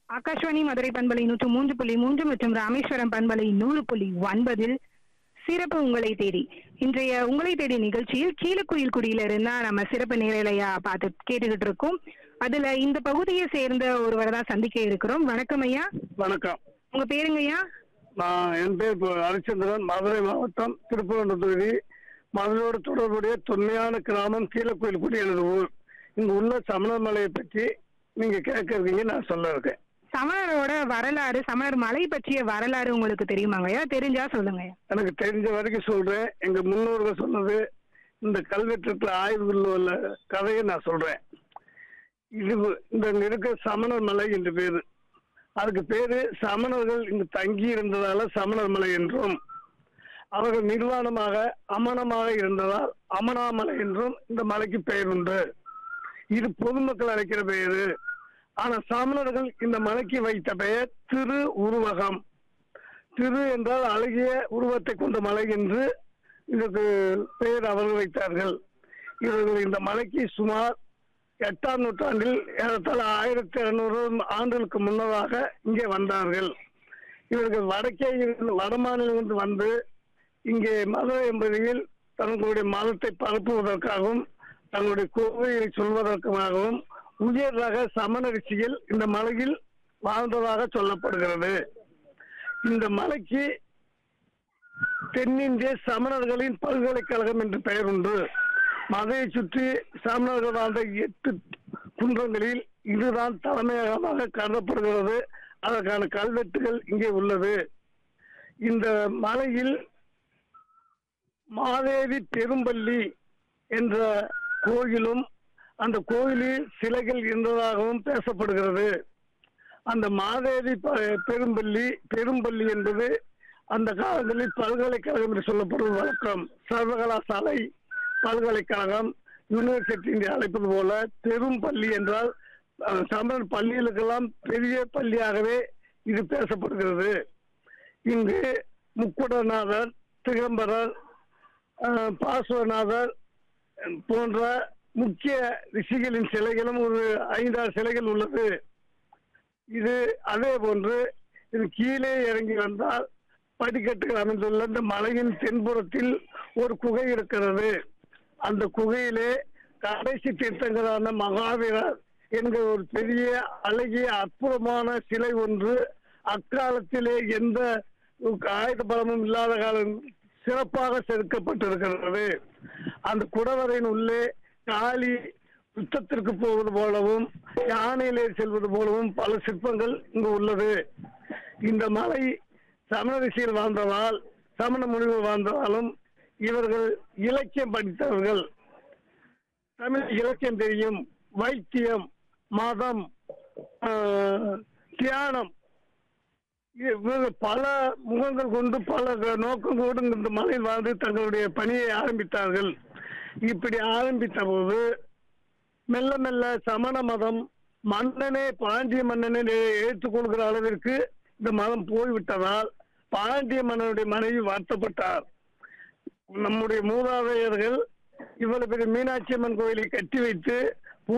ஆகாஷ்வாணி மதுரை பண்பலை நூற்று மூன்று புள்ளி மூன்று மற்றும் ராமேஸ்வரம் பண்பலை நூறு புள்ளி ஒன்பதில் சிறப்பு உங்களை தேடி இன்றைய உங்களை தேடி நிகழ்ச்சியில் கீழக்குயில் குடியில இருந்தா நம்ம சிறப்பு நேரலையா பார்த்து கேட்டுக்கிட்டு இருக்கோம் அதுல இந்த பகுதியை சேர்ந்த ஒருவரை தான் சந்திக்க இருக்கிறோம் வணக்கம் ஐயா வணக்கம் உங்க பேருங்க ஐயா நான் என் பேர் இப்போ ஹரிச்சந்திரன் மதுரை மாவட்டம் திருப்பரங்குன்ற தொகுதி மதுரையோடு தொடர்புடைய தொன்மையான கிராமம் கீழக்கோயில் குடி எனது ஊர் இங்க உள்ள சமணர் மலையை பற்றி நீங்க கேட்க இருக்கீங்க நான் சொல்ல இருக்கேன் சமணரோட வரலாறு சமணர் மலை பற்றிய வரலாறு உங்களுக்கு தெரியுமாங்க ஐயா தெரிஞ்சா சொல்லுங்க ஐயா எனக்கு தெரிஞ்ச வரைக்கும் சொல்றேன் எங்க முன்னோர்கள் சொன்னது இந்த கல்வெட்டுல ஆய்வுகள் உள்ள கதையை நான் சொல்றேன் இது இந்த இங்க இருக்க சமணர் மலை என்று பேரு அதுக்கு பேரு சமணர்கள் இங்கு தங்கி இருந்ததால சமணர் மலை என்றும் அவர்கள் நிர்வாணமாக அமனமாக இருந்ததால் அமனாமலை என்றும் இந்த மலைக்கு பெயர் உண்டு இது பொதுமக்கள் அழைக்கிற பெயரு ஆனா சமணர்கள் இந்த மலைக்கு வைத்த பெயர் திரு உருவகம் திரு என்றால் அழகிய உருவத்தை கொண்ட மலை என்று இதற்கு பெயர் அவர்கள் வைத்தார்கள் இவர்கள் இந்த மலைக்கு சுமார் எட்டாம் நூற்றாண்டில் ஏறத்தாழ ஆயிரத்தி இருநூறு ஆண்டுகளுக்கு முன்னதாக இங்கே வந்தார்கள் இவர்கள் வடக்கே இருந்து வட மாநிலங்களிலிருந்து வந்து இங்கே மதுரை என்பதில் தங்களுடைய மதத்தை பரப்புவதற்காகவும் தங்களுடைய கோவிலை சொல்வதற்காகவும் உயர் ரக சமண ரிஷிகள் இந்த மலையில் வாழ்ந்ததாக சொல்லப்படுகிறது இந்த மலைக்கு தென்னிந்திய சமணர்களின் பல்கலைக்கழகம் என்று பெயர் உண்டு மதையை சுற்றி சமணர்கள் வாழ்ந்த எட்டு குன்றங்களில் இதுதான் தலைமையகமாக கருதப்படுகிறது அதற்கான கல்வெட்டுகள் இங்கே உள்ளது இந்த மலையில் மாதேவி பெரும்பள்ளி என்ற கோயிலும் அந்த கோயிலில் சிலைகள் இருந்ததாகவும் பேசப்படுகிறது அந்த மாதேவி ப- பெரும்பள்ளி பெரும்பள்ளி என்பது அந்த காலங்களில் பல்கலைக்கழகம் என்று சொல்லப்படுவது வழக்கம் சர்வகலாசாலை பல்கலைக்கழகம் யூனிவர்சிட்டி என்று அழைப்பது போல பெரும் பள்ளி என்றால் அஹ், சமணர் பள்ளிகளுக்கெல்லாம் பெரிய பள்ளியாகவே இது பேசப்படுகிறது இங்கு முக்குடநாதர் திகம்பரர் அஹ், பாஸ்வநாதர் அஹ், போன்ற முக்கிய ரிஷிகளின் சிலைகளும் ஒரு ஐந்தாறு சிலைகள் உள்ளது இது அதே போன்று இது கீழே இறங்கி வந்தால் படிக்கட்டுகள் அமைந்துள்ள இந்த மலையின் தென்புறத்தில் ஒரு குகை இருக்கிறது அந்த குகையிலே கடைசி தீர்த்தங்களான மகாவீரர் என்கிற ஒரு பெரிய அழகிய அற்புதமான சிலை ஒன்று அக்காலத்திலே எந்த ஆயுத பலமும் இல்லாத காலம் சிறப்பாக செதுக்கப்பட்டிருக்கிறது அந்த குடவரையின் உள்ளே காளி யுத்தத்திற்கு போவது போலவும் யானையிலே செல்வது போலவும் பல சிற்பங்கள் இங்கு உள்ளது இந்த மலை சமண ரிஷிகள் வாழ்ந்ததால் சமண முனிவர் வாழ்ந்ததாலும் இவர்கள் இலக்கியம் படித்தவர்கள் தமிழ் இலக்கியம் தெரியும் வைத்தியம் மதம் ஆஹ், தியானம் இவர்கள் பல முகங்கள் கொண்டு பல நோக்கம் கொண்டு இந்த மலையில் வாழ்ந்து தங்களுடைய பணியை ஆரம்பித்தார்கள் இப்படி ஆரம்பித்த போது மெல்ல மெல்ல சமண மதம் மன்னனே பாண்டிய மன்னனை ஏற்றுக்கொள்கிற அளவிற்கு இந்த மதம் போய்விட்டதால் பாண்டிய மன்னனுடைய மனைவி வருத்தப்பட்டார் நம்முடைய மூதாதையர்கள் இவ்வளவு பெரிய மீனாட்சி அம்மன் கோயிலை கட்டி வைத்து